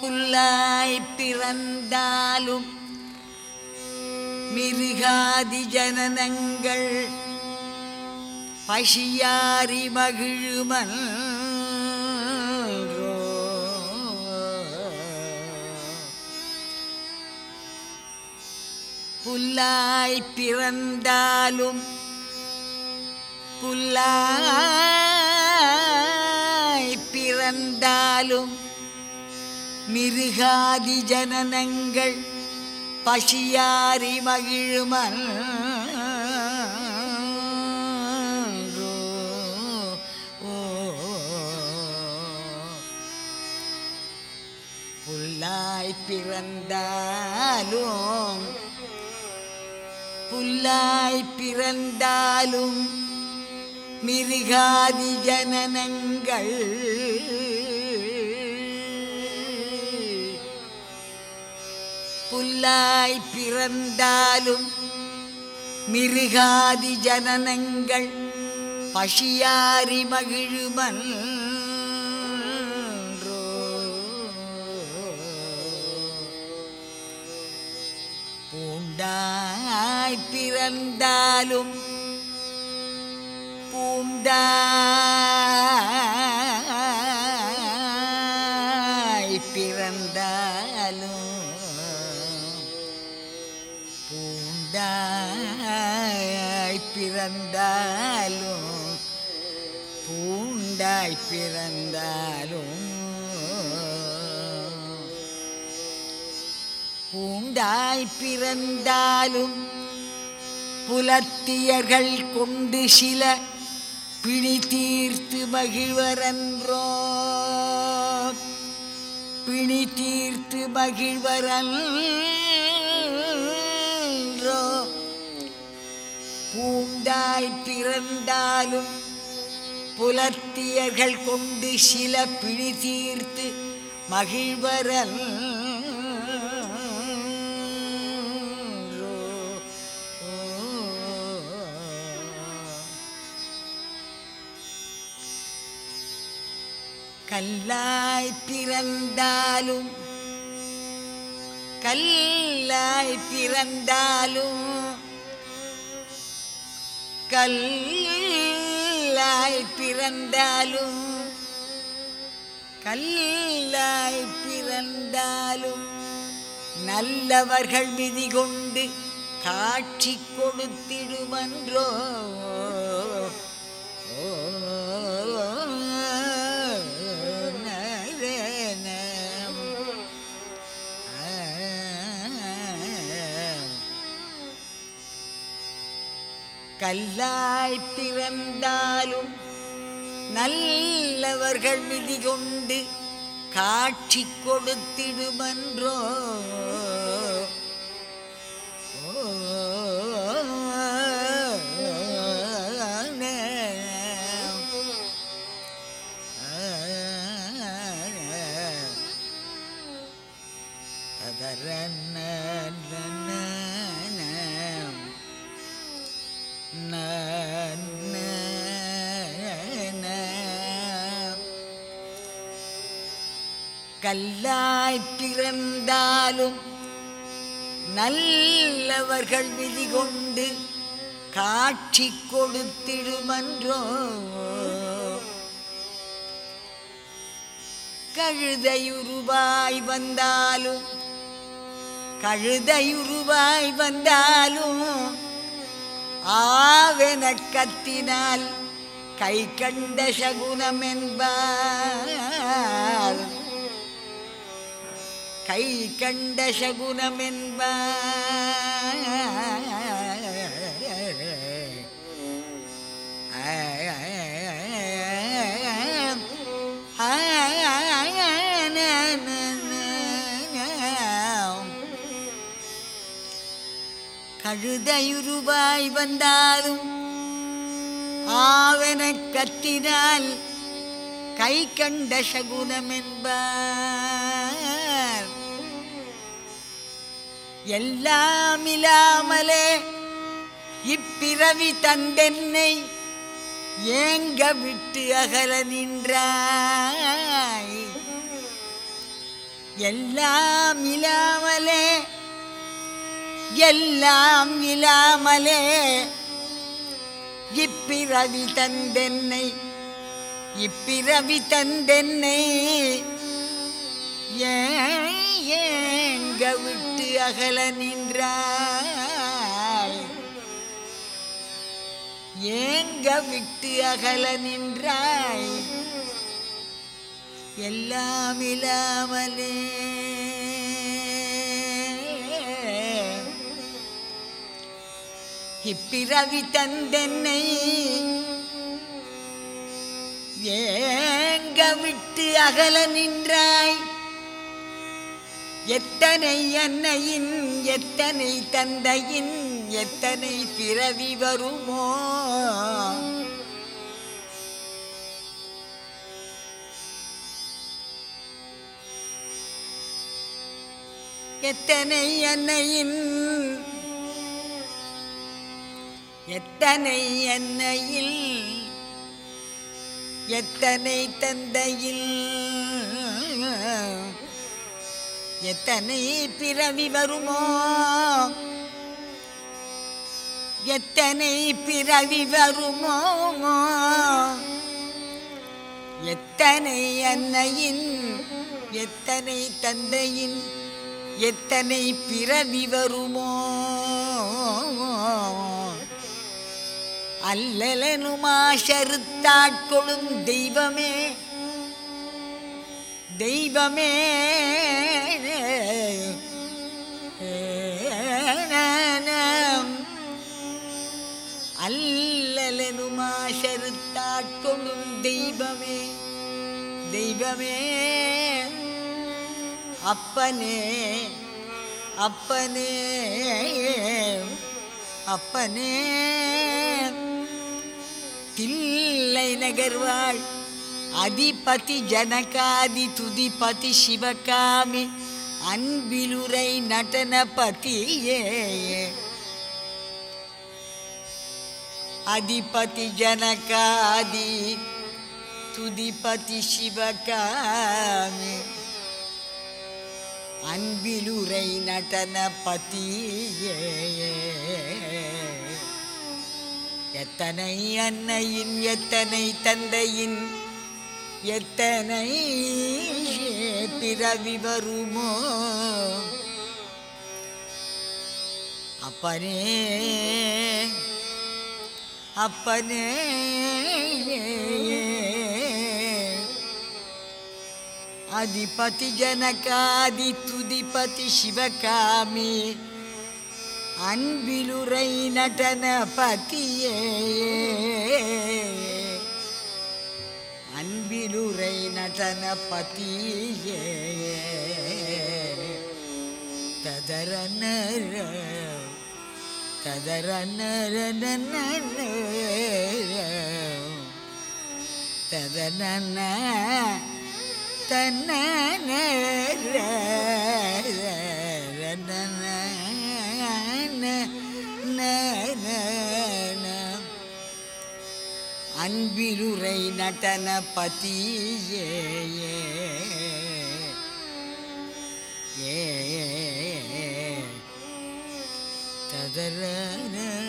புல்லாய் பிறந்தாலும் மிருகாதி ஜனனங்கள் பசியாரி மகிழுமல் புல்லாய் பிறந்தாலும் புல்லாய் பிறந்தாலும் மிருகாதி ஜனனங்கள் பசியாரி மகிழுமல் புல்லாய் பிறந்தாலும் புல்லாய் பிறந்தாலும் மிருகாதி ஜனனங்கள் புல்லாய் பிறந்தாலும் மிருகாதி ஜனனங்கள் பசியாரி மகிழுமன் பூண்டாய் பிறந்தாலும் பூண்டாய் பிறந்தாலும் பூண்டாய் பிறந்தாலும் பூண்டாய் பிறந்தாலும் பூண்டாய் பிறந்தாலும் புலத்தியர்கள் கொண்டு சில பிணி தீர்த்து மகிழ்வரன்றோ பிணி தீர்த்து மகிழ்வரன்றோ பூண்டாய் பிறந்தாலும் புலத்தியர்கள் கொண்டு சில பிணி தீர்த்து மகிழ்வரல் கல்லாய் பிறந்தாலும் கல்லாய் பிறந்தாலும் கல்லாய் பிறந்தாலும் கல்லாய் பிறந்தாலும் நல்லவர்கள் விதி கொண்டு காட்சி கொடுத்திடுமன்றோ கல்லாய் பிறந்தாலும் நல்லவர்கள் விதி கொண்டு காட்சி கொடுத்திடுமன்றோ கல்லாய் பிறந்தாலும் நல்லவர்கள் விதி கொண்டு காட்சி கொடுத்திடுமன்றோ கழுதையுருவாய் வந்தாலும் கழுதையுருவாய் வந்தாலும் ஆவென கத்தினால் கை கண்ட சகுனம் என்பார் கை கண்ட சகுனம் கழுதையுருவாய் வந்தாலும் ஆவன கத்தினால் கை கண்ட சகுனம் என்பார் எல்லாம் இல்லாமலே இப்பிறவி தந்தென்னை ஏங்க விட்டு அகல நின்றாய் எல்லாம் இல்லாமலே எல்லாம் இல்லாமலே இப்பிறவி தந்தென்னை இப்பிறவி தந்தென்னை ஏன் ஏங்க விட்டு அகல நின்றாய் ஏங்க விட்டு அகல நின்றாய் எல்லாம் இல்லாமலே இப்பிறவி தந்தென்னை ஏங்க விட்டு அகல நின்றாய் எத்தனை அன்னையின் எத்தனை தந்தையின் எத்தனை பிறவி வருமோ எத்தனை அன்னையின் எத்தனை அன்னையில் எத்தனை தந்தையில் எத்தனை பிறவி வருமோ எத்தனை பிறவி வருமோ எத்தனை அன்னையின் எத்தனை தந்தையின் எத்தனை பிறவி வருமோ அல்லலனுமா சருத்தாட்கொளும் தெய்வமே தெய்வமே அல்லலனுமா சருத்தாட்கொளும் தெய்வமே தெய்வமே அப்பனே அப்பனே அப்பனே தில்லை நகர்வாள் அதிபதி ஜனகாதி துதிபதி சிவகாமி அன்பிலுரை நடனபதியே அதிபதி ஜனகாதி துதிபதி சிவகாமி அன்பிலுரை நடனபதியே எத்தனை அன்னையின் எத்தனை தந்தையின் எத்தனை பிறவி வருமோ அப்பனே அப்பனே அதிபதி ஜனகாதி துதிபதி சிவகாமி அன்பிலுரை நடன பதியே அன்பிலுரை நடன பதியே ததரனர் ததரனர் ததன தன்ன அன்பிலுரை நடன பதியே ஏ ததர